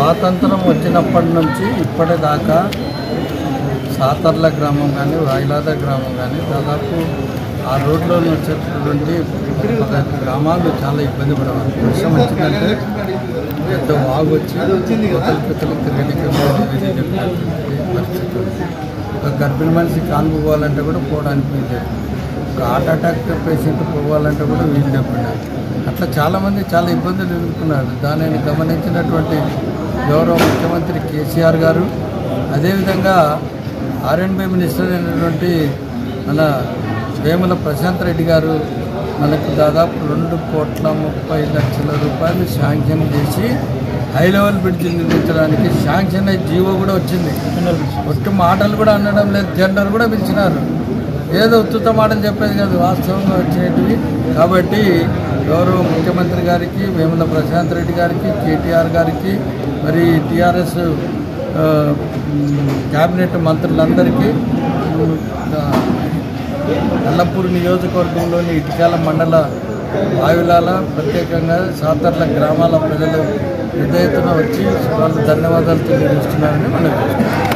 స్వాతంత్రం వచ్చినప్పటి నుంచి ఇప్పటిదాకా సాతర్ల గ్రామం కానీ వాయిలాద గ్రామం కానీ దాదాపు ఆ రోడ్లో వచ్చేటటువంటి ఒక గ్రామాలు చాలా ఇబ్బంది పడవాలి వర్షం వచ్చిందంటే పెద్ద వాగు వచ్చి కొత్తలు కొత్తలు తిరగడానికి పరిస్థితి ఉంది. ఒక గర్భిణీ మనిషి కాన్పు పోవాలంటే కూడా పోవడానికి వీలు లేదు ఒక హార్ట్ అటాక్ పేషెంట్ పోవాలంటే కూడా వీలు లేకుండా అట్లా చాలామంది చాలా ఇబ్బందులు ఎదుర్కొన్నారు దానిని గమనించినటువంటి గౌరవ ముఖ్యమంత్రి కేసీఆర్ గారు అదేవిధంగా ఆర్ఎండ్బి మినిస్టర్ అయినటువంటి మన వేముల ప్రశాంత్ రెడ్డి గారు మనకు దాదాపు రెండు కోట్ల ముప్పై లక్షల రూపాయలు శాంక్షన్ చేసి హై లెవెల్ బ్రిడ్జ్ నిర్మించడానికి శాంక్షన్ అయ్యి జీవో కూడా వచ్చింది ఒట్టు మాటలు కూడా అనడం లేదు టెండర్ కూడా పిలిచినారు ఏదో ఉత్తుత మాటలు చెప్పేది కాదు వాస్తవంగా వచ్చేటివి కాబట్టి గౌరవ ముఖ్యమంత్రి గారికి వేముల ప్రశాంత్ రెడ్డి గారికి కేటీఆర్ గారికి మరి టీఆర్ఎస్ క్యాబినెట్ మంత్రులందరికీ ఉమ్, ఆ, నల్లపూర్ నియోజకవర్గంలోని ఇటుకాల మండల ఆవిలాల ప్రత్యేకంగా సాతర్ల గ్రామాల ప్రజలు పెద్ద ఎత్తున వచ్చి వాళ్ళు ధన్యవాదాలు తెలియజేస్తున్నారని మనం